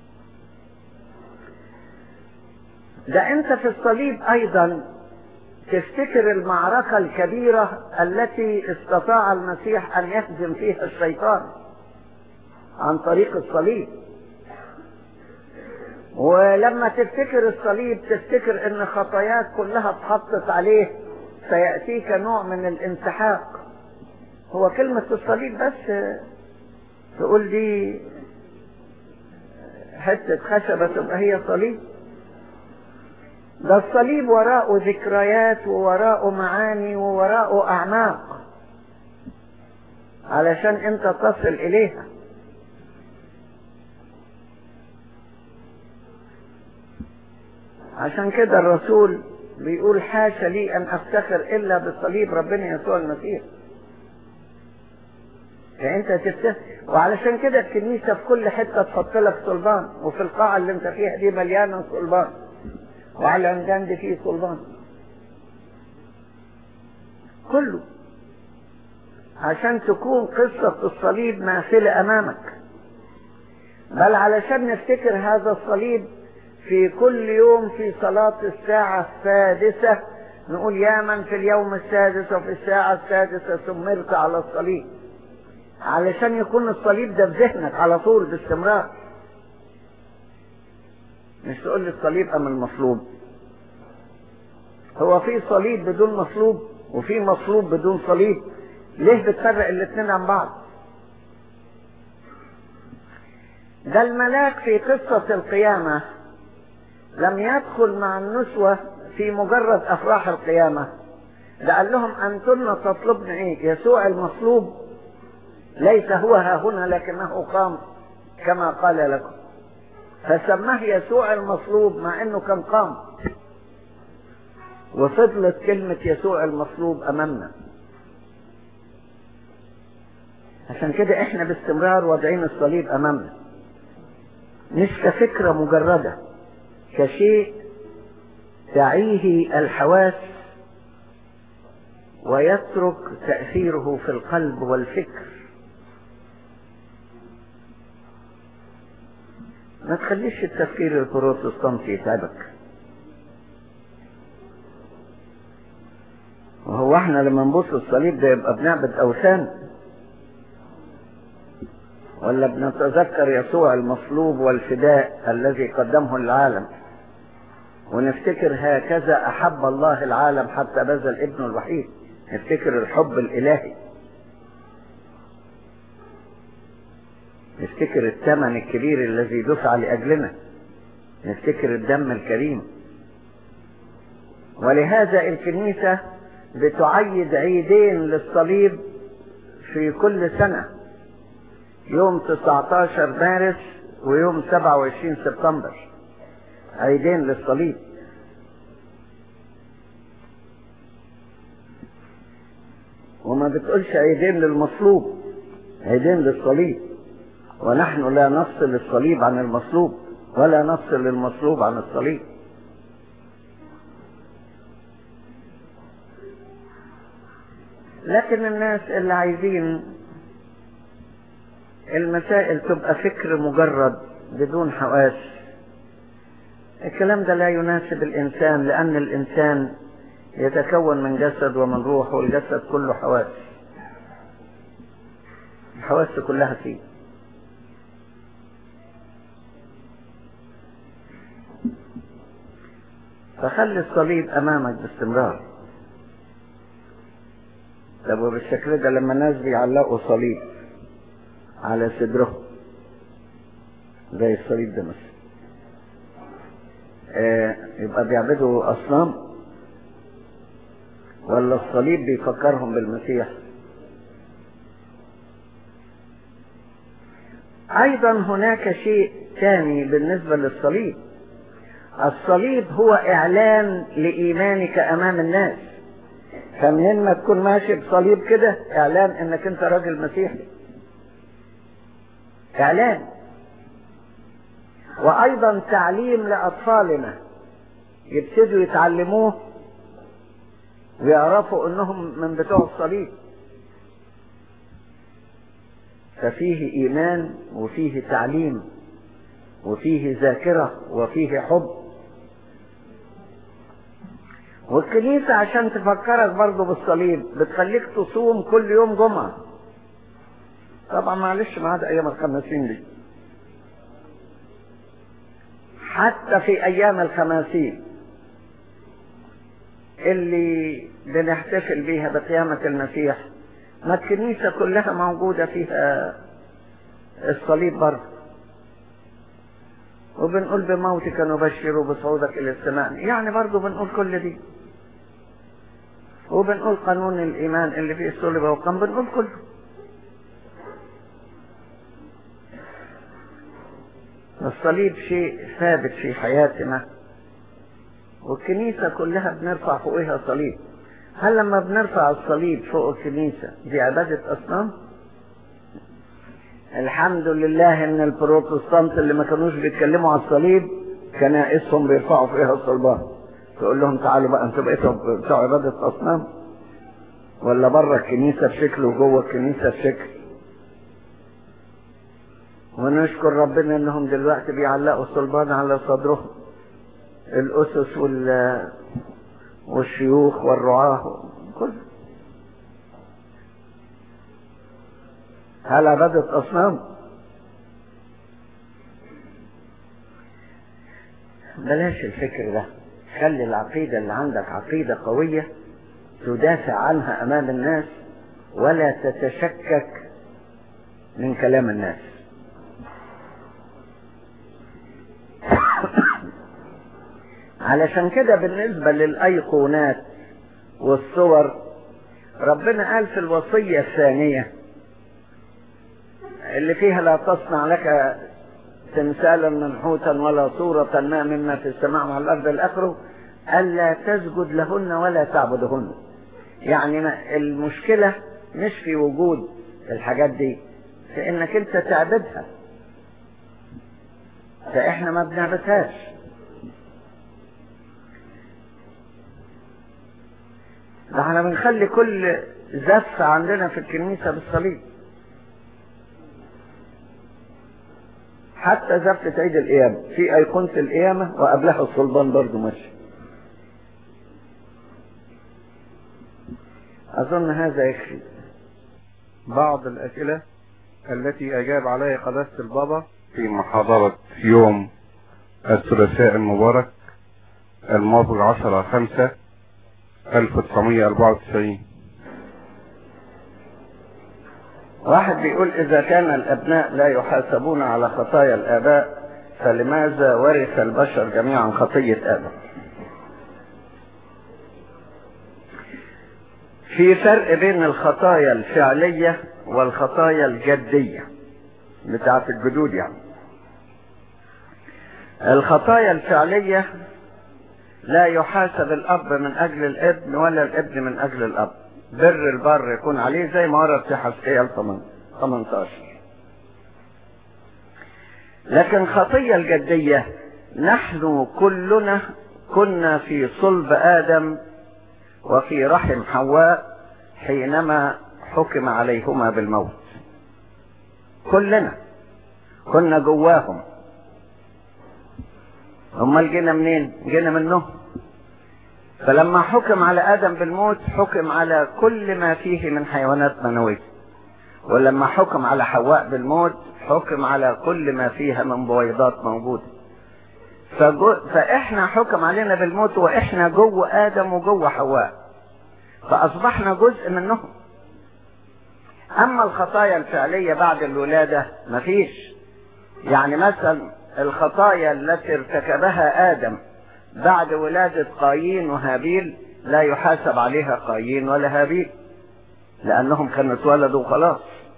ده انت في الصليب ايضا تفتكر المعركة الكبيرة التي استطاع المسيح ان يهزم فيها الشيطان عن طريق الصليب ولما تفتكر الصليب تفتكر ان خطاياك كلها اتحطت عليه سيأتيك نوع من الانسحاق هو كلمة الصليب بس تقول دي حتة خشبة تبقى هي صليب ده الصليب وراءه ذكريات ووراءه معاني ووراءه أعماق علشان انت تصل إليها عشان كده الرسول بيقول حاشا لي أن أفتخر إلا بصليب ربنا يسوع المسيح يعني انت تفتخر وعلشان كده الكنيسة في كل حتة تحط لك صلبان وفي القاعة اللي انت فيها دي مليانة صلبان وعلى الأنجان دي فيه صلبان كله عشان تكون قصة الصليب ماثلة أمامك بل علشان نفتكر هذا الصليب في كل يوم في صلاة الساعة السادسة نقول يا من في اليوم السادس وفي الساعة السادسة سمرت على الصليب علشان يكون الصليب ده في ذهنك على طول باستمرار مش تقول لي الصليب ام المصلوب هو في صليب بدون مصلوب وفي مصلوب بدون صليب ليه بتفرق الاثنين عن بعض ده الملاك في قصة القيامة لم يدخل مع النسوة في مجرد افراح القيامة ده قال لهم انتن تطلبن ايه يسوع المصلوب ليس هو ها هنا لكنه قام كما قال لكم فسماه يسوع المصلوب مع انه كان قام وفضلت كلمة يسوع المصلوب امامنا عشان كده احنا باستمرار واضعين الصليب امامنا مش كفكرة مجردة كشيء تعيه الحواس ويترك تأثيره في القلب والفكر ما تخليش التفكير البروتستانتي يتعبك وهو احنا لما نبص الصليب ده يبقى بنعبد اوثان ولا بنتذكر يسوع المصلوب والفداء الذي قدمه للعالم ونفتكر هكذا احب الله العالم حتى بذل ابنه الوحيد نفتكر الحب الالهي نفتكر الثمن الكبير الذي دفع لأجلنا نفتكر الدم الكريم ولهذا الكنيسة بتعيد عيدين للصليب في كل سنة يوم 19 مارس ويوم 27 سبتمبر عيدين للصليب وما بتقولش عيدين للمصلوب عيدين للصليب ونحن لا نفصل الصليب عن المصلوب ولا نفصل المصلوب عن الصليب لكن الناس اللي عايزين المسائل تبقى فكر مجرد بدون حواس الكلام ده لا يناسب الإنسان لأن الإنسان يتكون من جسد ومن روح والجسد كله حواس الحواس كلها فيه فخلي الصليب امامك باستمرار طب وبالشكل ده لما الناس بيعلقوا صليب على صدرهم زي الصليب ده مثلا آه يبقى بيعبدوا اصنام ولا الصليب بيفكرهم بالمسيح ايضا هناك شيء ثاني بالنسبة للصليب الصليب هو اعلان لايمانك امام الناس فمنين ما تكون ماشي بصليب كده اعلان انك انت راجل مسيحي اعلان وايضا تعليم لاطفالنا يبتدوا يتعلموه ويعرفوا انهم من بتوع الصليب ففيه ايمان وفيه تعليم وفيه ذاكرة وفيه حب والكنيسة عشان تفكرك برضه بالصليب بتخليك تصوم كل يوم جمعة طبعا معلش ما عدا ايام الخمسين دي حتى في ايام الخماسين اللي بنحتفل بيها بقيامة المسيح ما الكنيسة كلها موجودة فيها الصليب برضه وبنقول بموتك نبشر وبصعودك الى السماء يعني برضه بنقول كل دي وبنقول قانون الايمان اللي فيه الصلب والقم بنقول كله الصليب شيء ثابت في حياتنا والكنيسة كلها بنرفع فوقها صليب هل لما بنرفع الصليب فوق الكنيسة دي عبادة أصنام؟ الحمد لله ان البروتستانت اللي ما كانوش بيتكلموا على الصليب كنائسهم بيرفعوا فيها الصلبان تقول لهم تعالوا بقى انتوا بقيتوا بتوع عبادة اصنام ولا بره الكنيسة بشكل وجوه الكنيسة بشكل ونشكر ربنا انهم دلوقتي بيعلقوا الصلبان على صدرهم الاسس وال والشيوخ والرعاة كله هل عبادة أصنام؟ بلاش الفكر ده خلي العقيدة اللي عندك عقيدة قوية تدافع عنها أمام الناس ولا تتشكك من كلام الناس علشان كده بالنسبة للأيقونات والصور ربنا قال في الوصية الثانية اللي فيها لا تصنع لك تمثالا منحوتا ولا صورة ما مما في السماء وعلى الأرض الآخر ألا تسجد لهن ولا تعبدهن يعني المشكلة مش في وجود الحاجات دي في انك انت تعبدها فاحنا ما بنعبدهاش ده احنا بنخلي كل زفة عندنا في الكنيسة بالصليب حتى زفة عيد القيامة في أيقونة القيامة وقبلها الصلبان برضو ماشي أظن هذا يكفي بعض الأسئلة التي أجاب عليها قداسة البابا في محاضرة يوم الثلاثاء المبارك الموافق 10 5 1994 واحد بيقول إذا كان الأبناء لا يحاسبون على خطايا الآباء فلماذا ورث البشر جميعا خطية آدم في فرق بين الخطايا الفعلية والخطايا الجدية بتاعت الجدود يعني الخطايا الفعلية لا يحاسب الأب من أجل الابن ولا الابن من أجل الأب بر البر يكون عليه زي ما ورد في حسقيال 18 لكن خطية الجدية نحن كلنا كنا في صلب آدم وفي رحم حواء حينما حكم عليهما بالموت كلنا كنا جواهم امال جينا منين جينا منهم فلما حكم على ادم بالموت حكم على كل ما فيه من حيوانات منوية ولما حكم على حواء بالموت حكم على كل ما فيها من بويضات موجودة فجو فاحنا حكم علينا بالموت واحنا جوه ادم وجوه حواء فاصبحنا جزء منهم اما الخطايا الفعلية بعد الولادة مفيش يعني مثلا الخطايا التي ارتكبها ادم بعد ولادة قايين وهابيل لا يحاسب عليها قايين ولا هابيل لانهم كانوا اتولدوا خلاص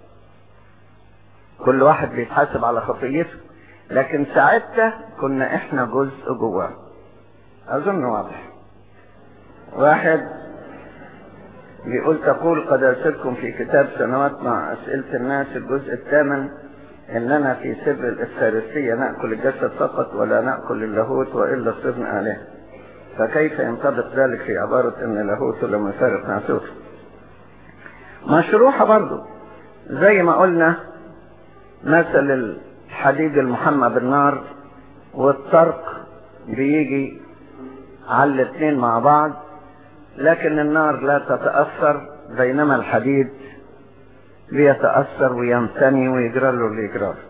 كل واحد بيتحاسب على خطيته لكن ساعتها كنا احنا جزء جواه اظن واضح واحد بيقول تقول قداستكم في كتاب سنوات مع اسئلة الناس الجزء الثامن اننا في سر الافسارسية نأكل الجسد فقط ولا نأكل اللاهوت والا صرنا الهه فكيف ينطبق ذلك في عبارة ان اللاهوت لم يفارق ناسوته مشروحة برضو زي ما قلنا مثل الحديد المحمى بالنار والطرق بيجي على الاثنين مع بعض لكن النار لا تتأثر بينما الحديد بيتأثر وينثني ويجرى له اللي يجرى له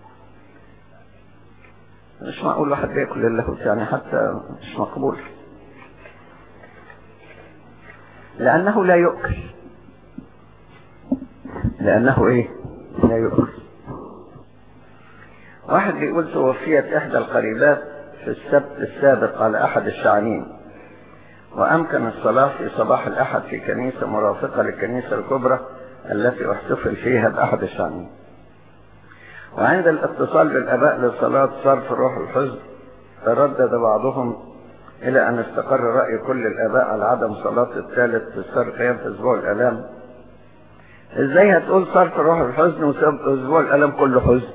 مش معقول واحد بياكل اللاهوت يعني حتى مش مقبول لأنه لا يؤكل لأنه إيه لا يؤكل واحد بيقول توفيت إحدى القريبات في السبت السابق على أحد الشعانين وأمكن الصلاة في صباح الأحد في كنيسة مرافقة للكنيسة الكبرى التي احتفل فيها بأحد الشعانين وعند الاتصال بالآباء لصلاة صرف روح الحزن تردد بعضهم إلى أن استقر رأي كل الآباء على عدم صلاة الثالث في السر قيام في أسبوع الآلام إزاي هتقول صرف روح الحزن وأسبوع الآلام كله حزن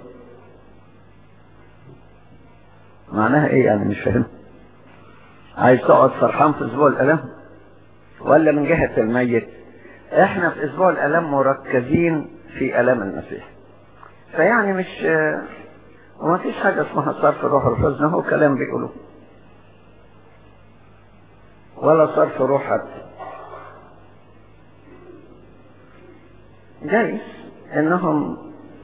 معناها إيه يعني مش فاهم عايز تقعد فرحان في أسبوع الآلام ولا من جهة الميت احنا في أسبوع الآلام مركزين في آلام المسيح فيعني مش وما فيش حاجة اسمها صرف روح الحزن هو كلام بيقولوه ولا صرف روح حتى جايز انهم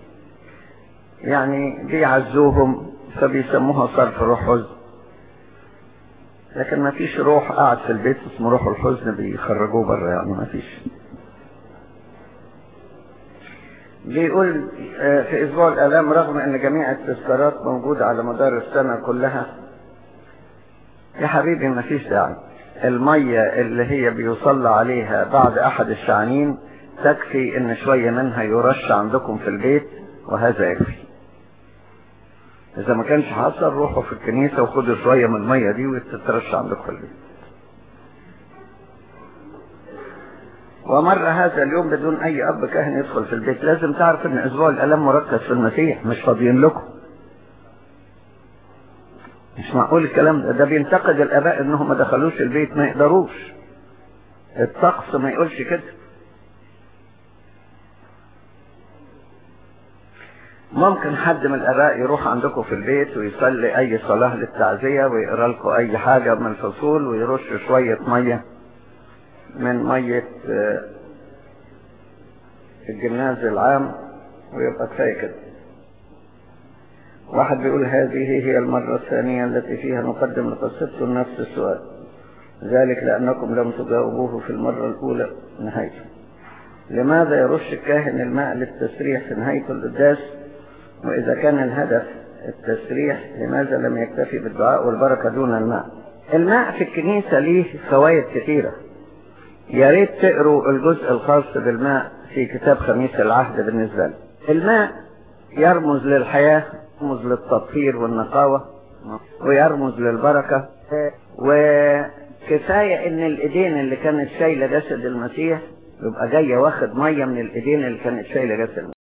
يعني بيعزوهم فبيسموها صرف روح حزن لكن ما فيش روح قاعد في البيت اسمه روح الحزن بيخرجوه بره يعني ما فيش بيقول في اسبوع الالام رغم ان جميع التذكارات موجودة على مدار السنة كلها يا حبيبي ما فيش داعي المية اللي هي بيصلى عليها بعد احد الشعانين تكفي ان شوية منها يرش عندكم في البيت وهذا يكفي اذا ما كانش حصل روحوا في الكنيسة وخدوا شوية من المية دي وتترش عندكم في البيت ومر هذا اليوم بدون اي اب كاهن يدخل في البيت لازم تعرف ان اسبوع الالام مركز في المسيح مش فاضيين لكم مش معقول الكلام ده ده بينتقد الاباء انهم ما دخلوش البيت ما يقدروش الطقس ما يقولش كده ممكن حد من الاباء يروح عندكم في البيت ويصلي اي صلاة للتعزية ويقرا لكم اي حاجة من الفصول ويرش شوية مية من مية الجمناز العام ويبقى كفاية كده واحد بيقول هذه هي المرة الثانية التي فيها نقدم لقصتكم نفس السؤال ذلك لأنكم لم تجاوبوه في المرة الأولى نهايته لماذا يرش الكاهن الماء للتسريح في نهاية القداس وإذا كان الهدف التسريح لماذا لم يكتفي بالدعاء والبركة دون الماء الماء في الكنيسة ليه فوائد كثيرة يا ريت تقروا الجزء الخاص بالماء في كتاب خميس العهد بالنسبة لي الماء يرمز للحياة يرمز للتطهير والنقاوة ويرمز للبركة وكفاية ان الايدين اللي كانت شايلة جسد المسيح يبقى جاية واخد مية من الايدين اللي كانت شايلة جسد المسيح